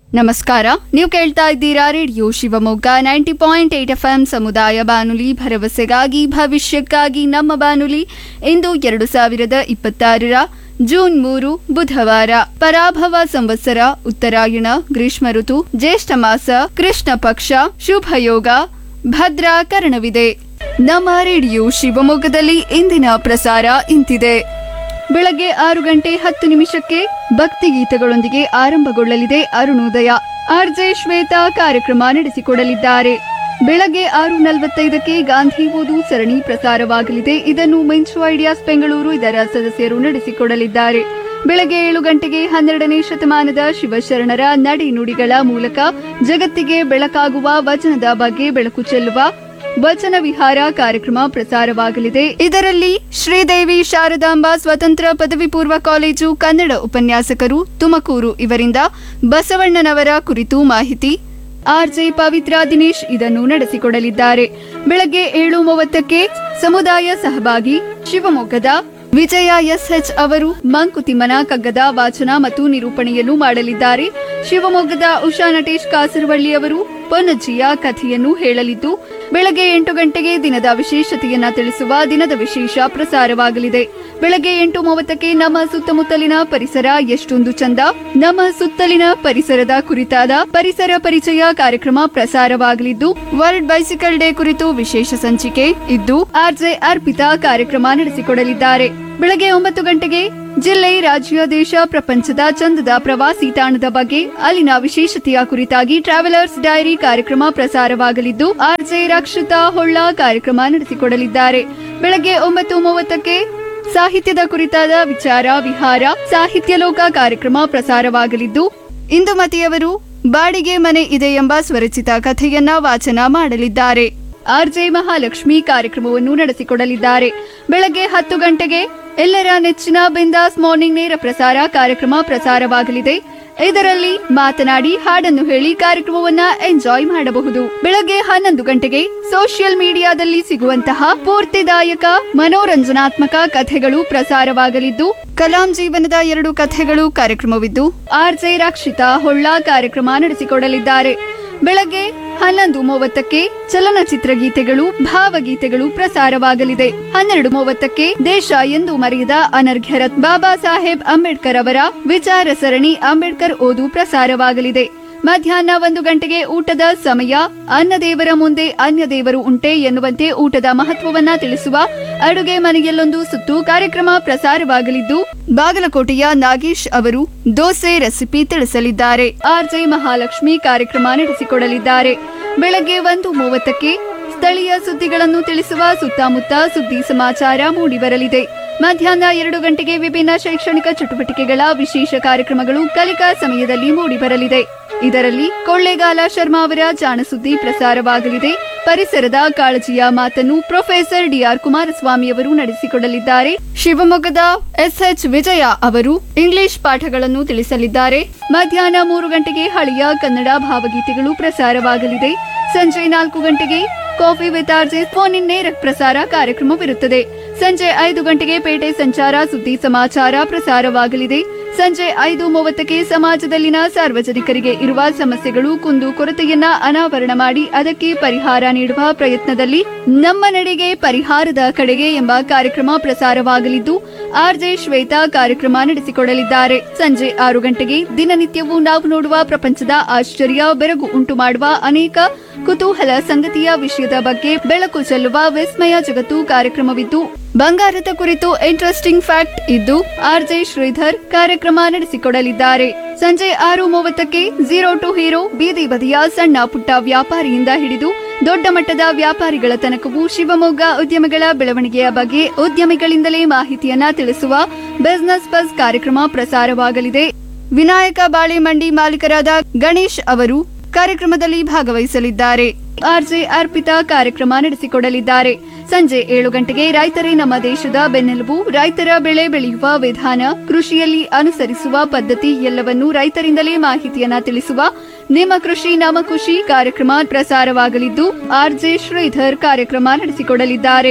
ನಮಸ್ಕಾರ ನೀವು ಕೇಳ್ತಾ ಇದ್ದೀರಾ radio Shivamogga ninety point eight F M ಸಮುದಾಯ ಬಾನುಲಿ ಭರವಸೆಗಾಗಿ ಭವಿಷ್ಯಕ್ಕಾಗಿ ನಮ್ಮ ಬಾನುಲಿ ಇಂದು ಎರಡು ಸಾವಿರದ ಇಪ್ಪತ್ತಾರರ ಜೂನ್ ಮೂರು ಬುಧವಾರ ಪರಾಭವ ಸಂವತ್ಸರ ಉತ್ತರಾಯಣ ಗ್ರೀಷ್ಮ ಋತು ಜ್ಯೇಷ್ಠ ಮಾಸ ಕೃಷ್ಣ ಪಕ್ಷ ಶುಭ ಯೋಗ ಭದ್ರಾ ಕರಣವಿದೆ ನಮ್ಮ ರೇಡಿಯೋ ಶಿವಮೊಗ್ಗದಲ್ಲಿ ಇಂದಿನ ಪ್ರಸಾರ ಇಂತಿದೆ ಬೆಳಗ್ಗೆ ಆರು ಗಂಟೆ ಹತ್ತು ನಿಮಿಷಕ್ಕೆ ಭಕ್ತಿಗೀತೆಗಳೊಂದಿಗೆ ಆರಂಭಗೊಳ್ಳಲಿದೆ ಅರುಣೋದಯ ಆರ್ಜೆ ಶ್ವೇತಾ ಕಾರ್ಯಕ್ರಮ ನಡೆಸಿಕೊಡಲಿದ್ದಾರೆ ಬೆಳಗ್ಗೆ ಆರು ನಲವತ್ತೈದಕ್ಕೆ ಗಾಂಧಿ ಓದು ಸರಣಿ ಪ್ರಸಾರವಾಗಲಿದೆ ಇದನ್ನು ಮೆಂಚು ಐಡಿಯಾಸ್ ಬೆಂಗಳೂರು ಇದರ ಸದಸ್ಯರು ನಡೆಸಿಕೊಡಲಿದ್ದಾರೆ ಬೆಳಗ್ಗೆ ಏಳು ಗಂಟೆಗೆ ಹನ್ನೆರಡನೇ ಶತಮಾನದ ಶಿವಶರಣರ ನಡೆ ನುಡಿಗಳ ಮೂಲಕ ಜಗತ್ತಿಗೆ ಬೆಳಕಾಗುವ ವಚನದ ಬಗ್ಗೆ ಬೆಳಕು ಚೆಲ್ಲುವ ವಚನ ವಿಹಾರ ಕಾರ್ಯಕ್ರಮ ಪ್ರಸಾರವಾಗಲಿದೆ ಇದರಲ್ಲಿ ಶ್ರೀದೇವಿ ಶಾರದಾಂಬ ಸ್ವತಂತ್ರ ಪದವಿ ಪೂರ್ವ ಕಾಲೇಜು ಕನ್ನಡ ಉಪನ್ಯಾಸಕರು ತುಮಕೂರು ಇವರಿಂದ ಬಸವಣ್ಣನವರ ಕುರಿತು ಮಾಹಿತಿ ಆರ್ಜೆ ಪವಿತ್ರ ದಿನೇಶ್ ಇದನ್ನು ನಡೆಸಿಕೊಡಲಿದ್ದಾರೆ ಬೆಳಗ್ಗೆ ಏಳು ಮೂವತ್ತಕ್ಕೆ ಸಮುದಾಯ ಸಹಭಾಗಿ ಶಿವಮೊಗ್ಗದ ವಿಜಯ ಎಸ್ಎಚ್ ಅವರು ಮಂಕುತಿಮ್ಮನ ಕಗ್ಗದ ವಾಚನ ಮತ್ತು ನಿರೂಪಣೆಯನ್ನು ಮಾಡಲಿದ್ದಾರೆ ಶಿವಮೊಗ್ಗದ ಉಷಾ ನಟೇಶ್ ಕಾಸರವಳ್ಳಿ ಅವರು ಪೊನ್ನಜ್ಜಿಯ ಕಥೆಯನ್ನು ಹೇಳಲಿದ್ದು ಬೆಳಗ್ಗೆ ಎಂಟು ಗಂಟೆಗೆ ದಿನದ ವಿಶೇಷತೆಯನ್ನ ತಿಳಿಸುವ ದಿನದ ವಿಶೇಷ ಪ್ರಸಾರವಾಗಲಿದೆ ಬೆಳಗ್ಗೆ ಎಂಟು ಮೂವತ್ತಕ್ಕೆ ನಮ್ಮ ಸುತ್ತಮುತ್ತಲಿನ ಪರಿಸರ ಎಷ್ಟೊಂದು ಚಂದ ನಮ್ಮ ಸುತ್ತಲಿನ ಪರಿಸರದ ಕುರಿತಾದ ಪರಿಸರ ಪರಿಚಯ ಕಾರ್ಯಕ್ರಮ ಪ್ರಸಾರವಾಗಲಿದ್ದು ವರ್ಲ್ಡ್ ಬೈಸಿಕಲ್ ಡೇ ಕುರಿತು ವಿಶೇಷ ಸಂಚಿಕೆ ಇದ್ದು ಆರ್ಜೆ ಅರ್ಪಿತಾ ಕಾರ್ಯಕ್ರಮ ನಡೆಸಿಕೊಡಲಿದ್ದಾರೆ ಬೆಳಗ್ಗೆ ಒಂಬತ್ತು ಗಂಟೆಗೆ ಜಿಲ್ಲೆ ರಾಜ್ಯ ದೇಶ ಪ್ರಪಂಚದ ಚಂದದ ಪ್ರವಾಸಿ ತಾಣದ ಬಗ್ಗೆ ಅಲ್ಲಿನ ವಿಶೇಷತೆಯ ಕುರಿತಾಗಿ ಟ್ರಾವೆಲರ್ಸ್ ಡೈರಿ ಕಾರ್ಯಕ್ರಮ ಪ್ರಸಾರವಾಗಲಿದ್ದು ಆರ್ಜೆ ರಕ್ಷಿತಾ ಹೊಳ್ಳ ಕಾರ್ಯಕ್ರಮ ನಡೆಸಿಕೊಡಲಿದ್ದಾರೆ ಬೆಳಗ್ಗೆ ಒಂಬತ್ತು ಮೂವತ್ತಕ್ಕೆ ಸಾಹಿತ್ಯದ ಕುರಿತಾದ ವಿಚಾರ ವಿಹಾರ ಸಾಹಿತ್ಯ ಲೋಕ ಕಾರ್ಯಕ್ರಮ ಪ್ರಸಾರವಾಗಲಿದ್ದು ಇಂದುಮತಿಯವರು ಬಾಡಿಗೆ ಮನೆ ಇದೆ ಎಂಬ ಸ್ವರಚಿತ ಕಥೆಯನ್ನ ವಾಚನ ಮಾಡಲಿದ್ದಾರೆ ಆರ್ಜೆ ಮಹಾಲಕ್ಷ್ಮಿ ಕಾರ್ಯಕ್ರಮವನ್ನು ನಡೆಸಿಕೊಡಲಿದ್ದಾರೆ ಬೆಳಗ್ಗೆ ಹತ್ತು ಗಂಟೆಗೆ ಎಲ್ಲರ ನೆಚ್ಚಿನ ಬಿಂದಾಸ್ ಮಾರ್ನಿಂಗ್ ನೇರ ಪ್ರಸಾರ ಕಾರ್ಯಕ್ರಮ ಪ್ರಸಾರವಾಗಲಿದೆ ಇದರಲ್ಲಿ ಮಾತನಾಡಿ ಹಾಡನ್ನು ಹೇಳಿ ಕಾರ್ಯಕ್ರಮವನ್ನ ಎಂಜಾಯ್ ಮಾಡಬಹುದು ಬೆಳಗ್ಗೆ ಹನ್ನೊಂದು ಗಂಟೆಗೆ ಸೋಷಿಯಲ್ ಮೀಡಿಯಾದಲ್ಲಿ ಸಿಗುವಂತಹ ಸ್ಫೂರ್ತಿದಾಯಕ ಮನೋರಂಜನಾತ್ಮಕ ಕಥೆಗಳು ಪ್ರಸಾರವಾಗಲಿದ್ದು ಕಲಾಂ ಜೀವನದ ಎರಡು ಕಥೆಗಳು ಕಾರ್ಯಕ್ರಮವಿದ್ದು ಆರ್ಜೆ ರಕ್ಷಿತಾ ಹೊಳ್ಳ ಕಾರ್ಯಕ್ರಮ ನಡೆಸಿಕೊಡಲಿದ್ದಾರೆ ಬೆಳಗ್ಗೆ ಹನ್ನೊಂದು ಮೂವತ್ತಕ್ಕೆ ಚಲನಚಿತ್ರ ಗೀತೆಗಳು ಭಾವಗೀತೆಗಳು ಪ್ರಸಾರವಾಗಲಿದೆ ಹನ್ನೆರಡು ಮೂವತ್ತಕ್ಕೆ ದೇಶ ಎಂದು ಮರೆಯದ ಅನರ್ಘ್ಯರತ್ ಬಾಬಾ ಸಾಹೇಬ್ ಅಂಬೇಡ್ಕರ್ ಅವರ ವಿಚಾರ ಸರಣಿ ಅಂಬೇಡ್ಕರ್ ಓದು ಪ್ರಸಾರವಾಗಲಿದೆ ಮಧ್ಯಾಹ್ನ ಒಂದು ಗಂಟೆಗೆ ಊಟದ ಸಮಯ ಅನ್ನ ದೇವರ ಮುಂದೆ ಅನ್ಯ ದೇವರು ಉಂಟೆ ಎನ್ನುವಂತೆ ಊಟದ ಮಹತ್ವವನ್ನ ತಿಳಿಸುವ ಅಡುಗೆ ಮನೆಯಲ್ಲೊಂದು ಸುತ್ತು ಕಾರ್ಯಕ್ರಮ ಪ್ರಸಾರವಾಗಲಿದ್ದು ಬಾಗಲಕೋಟೆಯ ನಾಗೇಶ್ ಅವರು ದೋಸೆ ರೆಸಿಪಿ ತಿಳಿಸಲಿದ್ದಾರೆ ಆರ್ಜೆ ಮಹಾಲಕ್ಷ್ಮಿ ಕಾರ್ಯಕ್ರಮ ನಡೆಸಿಕೊಡಲಿದ್ದಾರೆ ಬೆಳಗ್ಗೆ ಒಂದು ಮೂವತ್ತಕ್ಕೆ ಸ್ಥಳೀಯ ಸುದ್ದಿಗಳನ್ನು ತಿಳಿಸುವ ಸುತ್ತಮುತ್ತ ಸುದ್ದಿ ಸಮಾಚಾರ ಮೂಡಿಬರಲಿದೆ ಮಧ್ಯಾಹ್ನ ಎರಡು ಗಂಟೆಗೆ ವಿಭಿನ್ನ ಶೈಕ್ಷಣಿಕ ಚಟುವಟಿಕೆಗಳ ವಿಶೇಷ ಕಾರ್ಯಕ್ರಮಗಳು ಕಲಿಕಾ ಸಮಯದಲ್ಲಿ ಮೂಡಿಬರಲಿದೆ ಇದರಲ್ಲಿ ಕೊಳ್ಳೇಗಾಲ ಶರ್ಮಾ ಅವರ ಜಾಣಸುದ್ದಿ ಪ್ರಸಾರವಾಗಲಿದೆ ಪರಿಸರದ ಕಾಳಜಿಯ ಮಾತನ್ನು ಪ್ರೊಫೆಸರ್ ಡಿಆರ್ ಕುಮಾರಸ್ವಾಮಿ ಅವರು ನಡೆಸಿಕೊಡಲಿದ್ದಾರೆ ಶಿವಮೊಗ್ಗದ ಎಸ್ಎಚ್ ವಿಜಯ ಅವರು ಇಂಗ್ಲಿಷ್ ಪಾಠಗಳನ್ನು ತಿಳಿಸಲಿದ್ದಾರೆ ಮಧ್ಯಾಹ್ನ ಮೂರು ಗಂಟೆಗೆ ಹಳೆಯ ಕನ್ನಡ ಭಾವಗೀತೆಗಳು ಪ್ರಸಾರವಾಗಲಿದೆ ಸಂಜೆ ನಾಲ್ಕು ಗಂಟೆಗೆ coffee with RJ phone in ನೇರ ಪ್ರಸಾರ ಕಾರ್ಯಕ್ರಮವಿರುತ್ತದೆ ಸಂಜೆ ಐದು ಗಂಟೆಗೆ ಪೇಟೆ ಸಂಚಾರ ಸುದ್ದಿ ಸಮಾಚಾರ ಪ್ರಸಾರವಾಗಲಿದೆ ಸಂಜೆ ಐದು ಮೂವತ್ತಕ್ಕೆ ಸಮಾಜದಲ್ಲಿನ ಸಾರ್ವಜನಿಕರಿಗೆ ಇರುವ ಸಮಸ್ಯೆಗಳು ಕುಂದು ಕೊರತೆಯನ್ನ ಅನಾವರಣ ಮಾಡಿ ಅದಕ್ಕೆ ಪರಿಹಾರ ನೀಡುವ ಪ್ರಯತ್ನದಲ್ಲಿ ನಮ್ಮ ನಡೆಗೆ ಪರಿಹಾರದ ಕಡೆಗೆ ಎಂಬ ಕಾರ್ಯಕ್ರಮ ಪ್ರಸಾರವಾಗಲಿದ್ದು ಆರ್ಜೆ ಶ್ವೇತಾ ಕಾರ್ಯಕ್ರಮ ನಡೆಸಿಕೊಡಲಿದ್ದಾರೆ ಸಂಜೆ ಆರು ಗಂಟೆಗೆ ದಿನನಿತ್ಯವೂ ನಾವು ನೋಡುವ ಪ್ರಪಂಚದ ಆಶ್ಚರ್ಯ ಬೆರಗು ಉಂಟು ಮಾಡುವ ಅನೇಕ ಕುತೂಹಲ ಸಂಗತಿಯ ವಿಷಯದ ಬಗ್ಗೆ ಬೆಳಕು ಚೆಲ್ಲುವ ವಿಸ್ಮಯ ಜಗತ್ತು ಕಾರ್ಯಕ್ರಮವಿದ್ದು ಬಂಗಾರದ ಕುರಿತು ಇಂಟ್ರೆಸ್ಟಿಂಗ್ ಫ್ಯಾಕ್ಟ್ ಇದ್ದು ಆರ್ಜೆ ಶ್ರೀಧರ್ ಕಾರ್ಯಕ್ರಮ ನಡೆಸಿಕೊಡಲಿದ್ದಾರೆ ಸಂಜೆ ಆರು ಮೂವತ್ತಕ್ಕೆ ಝೀರೋ ಟು ಹೀರೋ ಬೀದಿ ಬದಿಯ ಸಣ್ಣ ಪುಟ್ಟ ವ್ಯಾಪಾರಿಯಿಂದ ಹಿಡಿದು ದೊಡ್ಡ ಮಟ್ಟದ ವ್ಯಾಪಾರಿಗಳ ತನಕವೂ ಶಿವಮೊಗ್ಗ ಉದ್ಯಮಗಳ ಬೆಳವಣಿಗೆಯ ಬಗ್ಗೆ ಉದ್ಯಮಿಗಳಿಂದಲೇ ಮಾಹಿತಿಯನ್ನ ತಿಳಿಸುವ ಬಿಸಿನೆಸ್ ಬಸ್ ಕಾರ್ಯಕ್ರಮ ಪ್ರಸಾರವಾಗಲಿದೆ ವಿನಾಯಕ ಬಾಳೆ ಮಂಡಿ ಮಾಲೀಕರಾದ ಗಣೇಶ್ ಅವರು ಕಾರ್ಯಕ್ರಮದಲ್ಲಿ ಭಾಗವಹಿಸಲಿದ್ದಾರೆ ಆರ್ಜೆ ಅರ್ಪಿತಾ ಕಾರ್ಯಕ್ರಮ ನಡೆಸಿಕೊಡಲಿದ್ದಾರೆ ಸಂಜೆ ಏಳು ಗಂಟೆಗೆ ರೈತರೇ ನಮ್ಮ ದೇಶದ ಬೆನ್ನೆಲುಬು ರೈತರ ಬೆಳೆ ಬೆಳೆಯುವ ವಿಧಾನ ಕೃಷಿಯಲ್ಲಿ ಅನುಸರಿಸುವ ಪದ್ಧತಿ ಎಲ್ಲವನ್ನೂ ರೈತರಿಂದಲೇ ಮಾಹಿತಿಯನ್ನ ತಿಳಿಸುವ ನಿಮ್ಮ ಕೃಷಿ ನಮ್ಮ ಖುಷಿ ಕಾರ್ಯಕ್ರಮ ಪ್ರಸಾರವಾಗಲಿದ್ದು ಆರ್ಜೆ ಶ್ರೀಧರ್ ಕಾರ್ಯಕ್ರಮ ನಡೆಸಿಕೊಡಲಿದ್ದಾರೆ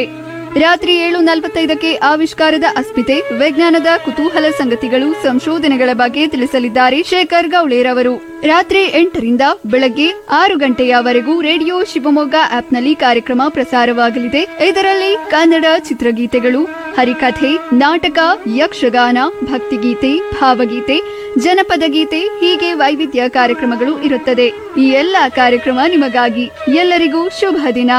ರಾತ್ರಿ ಏಳು ನಲವತ್ತೈದಕ್ಕೆ ಆವಿಷ್ಕಾರದ ಅಸ್ಮಿತೆ ವಿಜ್ಞಾನದ ಕುತೂಹಲ ಸಂಗತಿಗಳು ಸಂಶೋಧನೆಗಳ ಬಗ್ಗೆ ತಿಳಿಸಲಿದ್ದಾರೆ ಶೇಖರ್ ಗೌಳೇರವರು ರಾತ್ರಿ ಎಂಟರಿಂದ ಬೆಳಗ್ಗೆ ಆರು ಗಂಟೆಯವರೆಗೂ ರೇಡಿಯೋ ಶಿವಮೊಗ್ಗ ಆಪ್ನಲ್ಲಿ ಕಾರ್ಯಕ್ರಮ ಪ್ರಸಾರವಾಗಲಿದೆ ಇದರಲ್ಲಿ ಕನ್ನಡ ಚಿತ್ರಗೀತೆಗಳು ಹರಿಕಥೆ ನಾಟಕ ಯಕ್ಷಗಾನ ಭಕ್ತಿಗೀತೆ ಭಾವಗೀತೆ ಜನಪದ ಗೀತೆ ಹೀಗೆ ವೈವಿಧ್ಯ ಕಾರ್ಯಕ್ರಮಗಳು ಇರುತ್ತದೆ ಈ ಎಲ್ಲ ಕಾರ್ಯಕ್ರಮ ನಿಮಗಾಗಿ ಎಲ್ಲರಿಗೂ ಶುಭ ದಿನ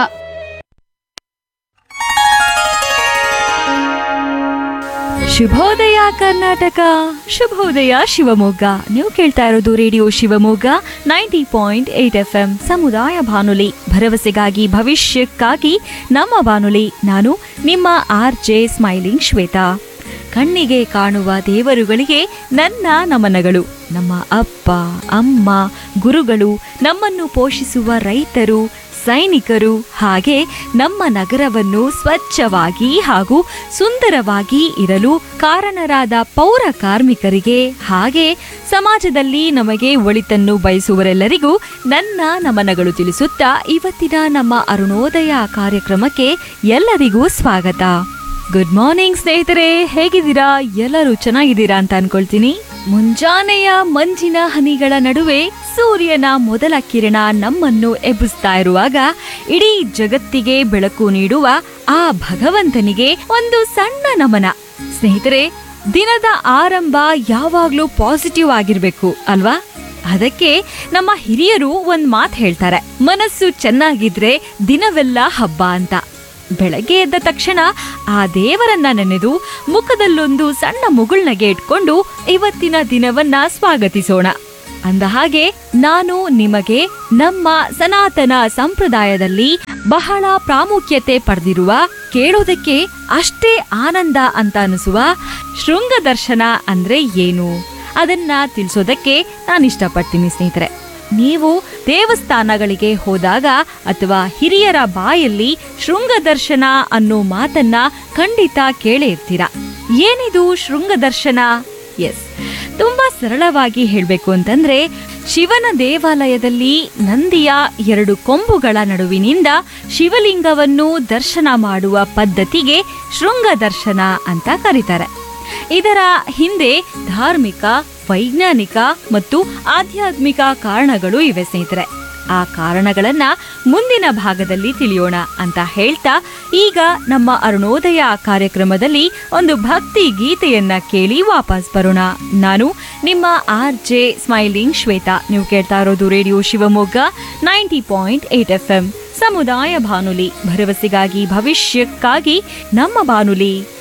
ಶುಭೋದಯ ಕರ್ನಾಟಕ ಶುಭೋದಯ ಶಿವಮೊಗ್ಗ ನೀವು ಕೇಳ್ತಾ ಇರೋದು radio Shivamogga ninety point eight F M ಸಮುದಾಯ ಬಾನುಲಿ ಭರವಸೆಗಾಗಿ ಭವಿಷ್ಯಕ್ಕಾಗಿ ನಮ್ಮ ಬಾನುಲಿ ನಾನು ನಿಮ್ಮ ಆರ್ ಜೆ ಸ್ಮೈಲಿಂಗ್ ಶ್ವೇತಾ ಕಣ್ಣಿಗೆ ಕಾಣುವ ದೇವರುಗಳಿಗೆ ನನ್ನ ನಮನಗಳು ನಮ್ಮ ಅಪ್ಪ ಅಮ್ಮ ಗುರುಗಳು ನಮ್ಮನ್ನು ಪೋಷಿಸುವ ರೈತರು ಸೈನಿಕರು ಹಾಗೆ ನಮ್ಮ ನಗರವನ್ನು ಸ್ವಚ್ಛವಾಗಿ ಹಾಗೂ ಸುಂದರವಾಗಿ ಇರಲು ಕಾರಣರಾದ ಪೌರ ಕಾರ್ಮಿಕರಿಗೆ ಹಾಗೆ ಸಮಾಜದಲ್ಲಿ ನಮಗೆ ಒಳಿತನ್ನು ಬಯಸುವರೆಲ್ಲರಿಗೂ ನನ್ನ ನಮನಗಳು ತಿಳಿಸುತ್ತಾ ಇವತ್ತಿನ ನಮ್ಮ ಅರುಣೋದಯ ಕಾರ್ಯಕ್ರಮಕ್ಕೆ ಎಲ್ಲರಿಗೂ ಸ್ವಾಗತ ಗುಡ್ ಮಾರ್ನಿಂಗ್ ಸ್ನೇಹಿತರೆ ಹೇಗಿದ್ದೀರಾ ಎಲ್ಲರೂ ಚೆನ್ನಾಗಿದ್ದೀರಾ ಅಂತ ಅನ್ಕೊಳ್ತೀನಿ ಮುಂಜಾನೆಯ ಮಂಜಿನ ಹನಿಗಳ ನಡುವೆ ಸೂರ್ಯನ ಮೊದಲ ಕಿರಣ ನಮ್ಮನ್ನು ಎಬ್ಬಿಸ್ತಾ ಇರುವಾಗ ಇಡೀ ಜಗತ್ತಿಗೆ ಬೆಳಕು ನೀಡುವ ಆ ಭಗವಂತನಿಗೆ ಒಂದು ಸಣ್ಣ ನಮನ ಸ್ನೇಹಿತರೆ ದಿನದ ಆರಂಭ ಯಾವಾಗ್ಲೂ ಪಾಸಿಟಿವ್ ಆಗಿರ್ಬೇಕು ಅಲ್ವಾ ಅದಕ್ಕೆ ನಮ್ಮ ಹಿರಿಯರು ಒಂದ್ ಮಾತು ಹೇಳ್ತಾರೆ ಮನಸ್ಸು ಚೆನ್ನಾಗಿದ್ರೆ ದಿನವೆಲ್ಲ ಹಬ್ಬ ಅಂತ ಬೆಳಗ್ಗೆ ಎದ್ದ ತಕ್ಷಣ ಆ ದೇವರನ್ನ ನೆನೆದು ಮುಖದಲ್ಲೊಂದು ಸಣ್ಣ ಮುಗುಳ್ನಗೆ ಇಟ್ಕೊಂಡು ಇವತ್ತಿನ ದಿನವನ್ನ ಸ್ವಾಗತಿಸೋಣ ಅಂದ ಹಾಗೆ ನಾನು ನಿಮಗೆ ನಮ್ಮ ಸನಾತನ ಸಂಪ್ರದಾಯದಲ್ಲಿ ಬಹಳ ಪ್ರಾಮುಖ್ಯತೆ ಪಡೆದಿರುವ ಕೇಳೋದಕ್ಕೆ ಅಷ್ಟೇ ಆನಂದ ಅಂತ ಅನಿಸುವ ಶೃಂಗ ದರ್ಶನ ಅಂದ್ರೆ ಏನು ಅದನ್ನ ತಿಳಿಸೋದಕ್ಕೆ ನಾನು ಇಷ್ಟಪಡ್ತೀನಿ ಸ್ನೇಹಿತರೆ ನೀವು ದೇವಸ್ಥಾನಗಳಿಗೆ ಹೋದಾಗ ಅಥವಾ ಹಿರಿಯರ ಬಾಯಲ್ಲಿ ಶೃಂಗ ದರ್ಶನ ಅನ್ನೋ ಮಾತನ್ನ ಖಂಡಿತ ಕೇಳೇ ಇರ್ತೀರ ಏನಿದು ಶೃಂಗ ದರ್ಶನ ಎಸ್ ತುಂಬಾ ಸರಳವಾಗಿ ಹೇಳಬೇಕು ಅಂತಂದ್ರೆ ಶಿವನ ದೇವಾಲಯದಲ್ಲಿ ನಂದಿಯ ಎರಡು ಕೊಂಬುಗಳ ನಡುವಿನಿಂದ ಶಿವಲಿಂಗವನ್ನು ದರ್ಶನ ಮಾಡುವ ಪದ್ಧತಿಗೆ ಶೃಂಗ ದರ್ಶನ ಅಂತ ಕರೀತಾರೆ ಇದರ ಹಿಂದೆ ಧಾರ್ಮಿಕ ವೈಜ್ಞಾನಿಕ ಮತ್ತು ಆಧ್ಯಾತ್ಮಿಕ ಕಾರಣಗಳು ಇವೆ ಸ್ನೇಹಿತರೆ ಆ ಕಾರಣಗಳನ್ನ ಮುಂದಿನ ಭಾಗದಲ್ಲಿ ತಿಳಿಯೋಣ ಅಂತ ಹೇಳ್ತಾ ಈಗ ನಮ್ಮ ಅರುಣೋದಯ ಕಾರ್ಯಕ್ರಮದಲ್ಲಿ ಒಂದು ಭಕ್ತಿ ಗೀತೆಯನ್ನ ಕೇಳಿ ವಾಪಸ್ ಬರೋಣ ನಾನು ನಿಮ್ಮ ಆರ್ ಜೆ ಸ್ಮೈಲಿಂಗ್ ಶ್ವೇತಾ ನೀವು ಕೇಳ್ತಾ ಇರೋದು radio Shivamogga ninety point eight F M ಸಮುದಾಯ ಬಾನುಲಿ ಭರವಸೆಗಾಗಿ ಭವಿಷ್ಯಕ್ಕಾಗಿ ನಮ್ಮ ಬಾನುಲಿ